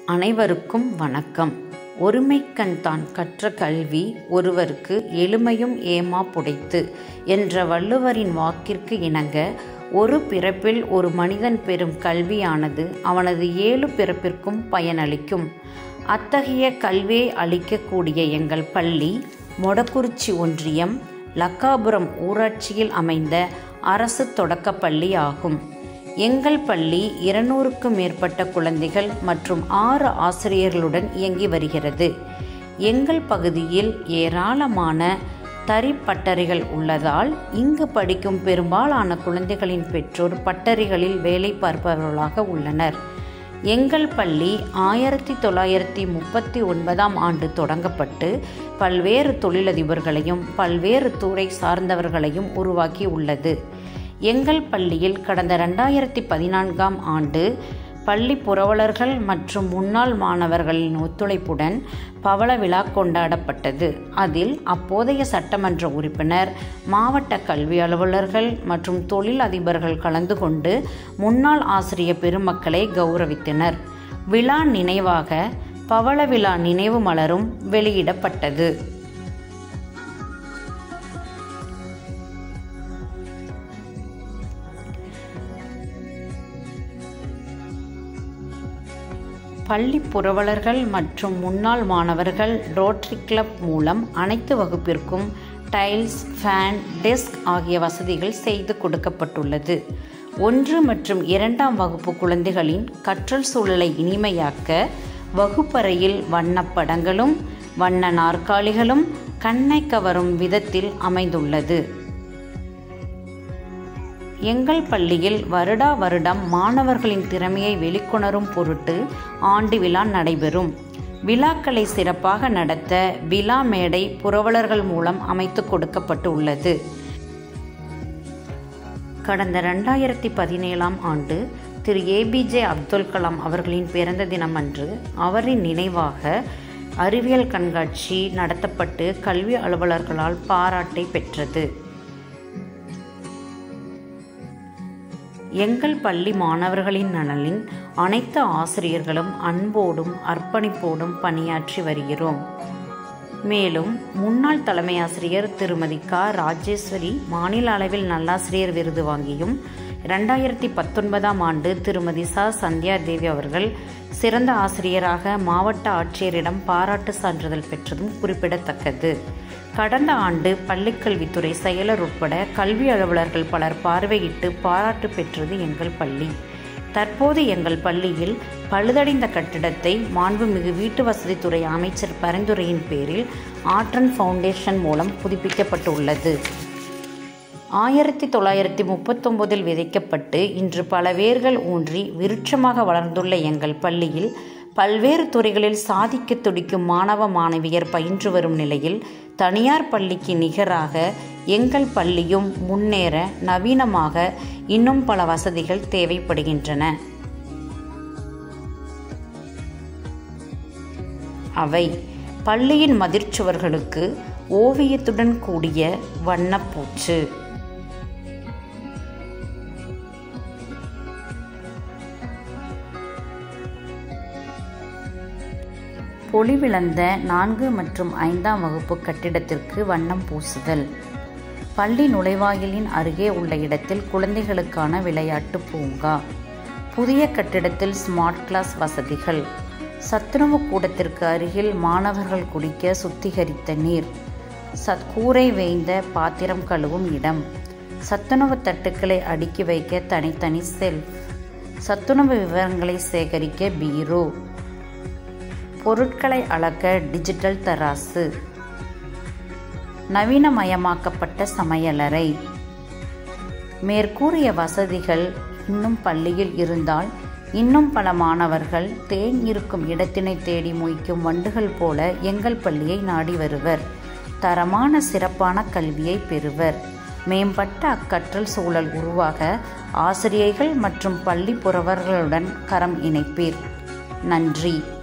அனைவருக்கும் வணக்கம் ஒருமைக்கண் தான் கற்ற கல்வி ஒருவருக்கு எழுமையும் ஏமா புடைத்து என்ற வள்ளுவரின் வாக்கிற்கு இணங்க ஒரு பிறப்பில் ஒரு மனிதன் பெறும் கல்வியானது அவனது ஏழு பிறப்பிற்கும் பயனளிக்கும் அத்தகைய கல்வியை அளிக்கக்கூடிய எங்கள் பள்ளி மொடக்குறிச்சி ஒன்றியம் லக்காபுரம் ஊராட்சியில் அமைந்த அரசு தொடக்கப்பள்ளி ஆகும் எங்கள் பள்ளி இருநூறுக்கும் மேற்பட்ட குழந்தைகள் மற்றும் ஆறு ஆசிரியர்களுடன் இயங்கி வருகிறது எங்கள் பகுதியில் ஏராளமான தறி பட்டறைகள் உள்ளதால் இங்கு படிக்கும் பெரும்பாலான குழந்தைகளின் பெற்றோர் பட்டறைகளில் வேலை பார்ப்பவர்களாக உள்ளனர் எங்கள் பள்ளி ஆயிரத்தி தொள்ளாயிரத்தி முப்பத்தி ஒன்பதாம் ஆண்டு தொடங்கப்பட்டு பல்வேறு தொழிலதிபர்களையும் பல்வேறு துறை சார்ந்தவர்களையும் உருவாக்கி உள்ளது எங்கள் பள்ளியில் கடந்த ரெண்டாயிரத்தி பதினான்காம் ஆண்டு பள்ளி புரவலர்கள் மற்றும் முன்னாள் மாணவர்களின் ஒத்துழைப்புடன் பவள விழா கொண்டாடப்பட்டது அதில் அப்போதைய சட்டமன்ற உறுப்பினர் மாவட்ட கல்வி அலுவலர்கள் மற்றும் தொழில் அதிபர்கள் கலந்து கொண்டு முன்னாள் ஆசிரியர் பெருமக்களை கௌரவித்தனர் விழா நினைவாக பவள விழா நினைவு மலரும் வெளியிடப்பட்டது பள்ளி புரவலர்கள் மற்றும் முன்னாள் மாணவர்கள் ரோட்டரி கிளப் மூலம் அனைத்து வகுப்பிற்கும் டைல்ஸ் ஃபேன் டெஸ்க் ஆகிய வசதிகள் செய்து கொடுக்கப்பட்டுள்ளது ஒன்று மற்றும் இரண்டாம் வகுப்பு குழந்தைகளின் கற்றல் சூழலை இனிமையாக்க வகுப்பறையில் வண்ணப்படங்களும் வண்ண நாற்காலிகளும் கண்ணை கவரும் விதத்தில் அமைந்துள்ளது எங்கள் பள்ளியில் வருடா வருடம் மாணவர்களின் திறமையை வெளிக்கொணரும் பொருட்டு ஆண்டு விழா நடைபெறும் விழாக்களை சிறப்பாக நடத்த விழா மேடை புரவலர்கள் மூலம் அமைத்து கொடுக்கப்பட்டு உள்ளது கடந்த ரெண்டாயிரத்தி பதினேழாம் ஆண்டு திரு ஏபிஜே அப்துல் கலாம் அவர்களின் பிறந்த தினமன்று அவரின் நினைவாக அறிவியல் கண்காட்சி நடத்தப்பட்டு கல்வி அலுவலர்களால் பாராட்டை பெற்றது எங்கள் பள்ளி மாணவர்களின் நலனில் அனைத்து ஆசிரியர்களும் அன்போடும் அர்ப்பணிப்போடும் பணியாற்றி வருகிறோம் மேலும் முன்னாள் தலைமை ஆசிரியர் திருமதி க ராஜேஸ்வரி மாநில அளவில் நல்லாசிரியர் விருது வாங்கியும் ரெண்டாயிரத்தி பத்தொன்பதாம் ஆண்டு திருமதி ச சந்தியா தேவி அவர்கள் சிறந்த ஆசிரியராக மாவட்ட ஆட்சியரிடம் பாராட்டு சான்றிதழ் பெற்றதும் குறிப்பிடத்தக்கது கடந்த ஆண்டு பள்ளிக்கல்வித்துறை செயலர் உட்பட கல்வி அலுவலர்கள் பலர் பார்வையிட்டு பாராட்டு பெற்றது எங்கள் பள்ளி தற்போது எங்கள் பள்ளியில் பழுதடைந்த கட்டிடத்தை மாண்புமிகு வீட்டு வசதித்துறை அமைச்சர் பரிந்துரையின் பேரில் ஆற்றன் ஃபவுண்டேஷன் மூலம் புதுப்பிக்கப்பட்டுள்ளது ஆயிரத்தி தொள்ளாயிரத்தி முப்பத்தொம்போதில் விதைக்கப்பட்டு இன்று பல வேர்கள் ஊன்றி விருட்சமாக வளர்ந்துள்ள எங்கள் பள்ளியில் பல்வேறு துறைகளில் சாதிக்க துடிக்கும் மாணவ மாணவியர் பயின்று வரும் நிலையில் தனியார் பள்ளிக்கு நிகராக எங்கள் பள்ளியும் முன்னேற நவீனமாக இன்னும் பல வசதிகள் தேவைப்படுகின்றன அவை பள்ளியின் மதிர்ச்சுவர்களுக்கு ஓவியத்துடன் கூடிய வண்ணப்பூச்சு பொலிவிழந்த நான்கு மற்றும் ஐந்தாம் வகுப்பு கட்டிடத்திற்கு வண்ணம் பூசுதல் பள்ளி நுழைவாயிலின் அருகே உள்ள இடத்தில் குழந்தைகளுக்கான விளையாட்டு பூங்கா புதிய கட்டிடத்தில் ஸ்மார்ட் கிளாஸ் வசதிகள் சத்துணவு கூடத்திற்கு அருகில் மாணவர்கள் குடிக்க சுத்திகரித்த நீர் சத் கூரை வேய்ந்த பாத்திரம் கழுவும் இடம் சத்துணவு தட்டுக்களை அடுக்கி வைக்க தனித்தனி செல்ஃப் சத்துணவு விவரங்களை சேகரிக்க பீரோ பொருட்களை அளக்க டிஜிட்டல் தராசு நவீனமயமாக்கப்பட்ட சமையலறை மேற்கூறிய வசதிகள் இன்னும் பள்ளியில் இருந்தால் இன்னும் பல மாணவர்கள் தேன் இருக்கும் இடத்தினை தேடி மொய்க்கும் வண்டுகள் போல எங்கள் பள்ளியை நாடி வருவர் தரமான சிறப்பான கல்வியை பெறுவர் மேம்பட்ட அக்கற்றல் சூழல் உருவாக ஆசிரியர்கள் மற்றும் பள்ளி புறவர்களுடன் கரம் இணைப்பீர் நன்றி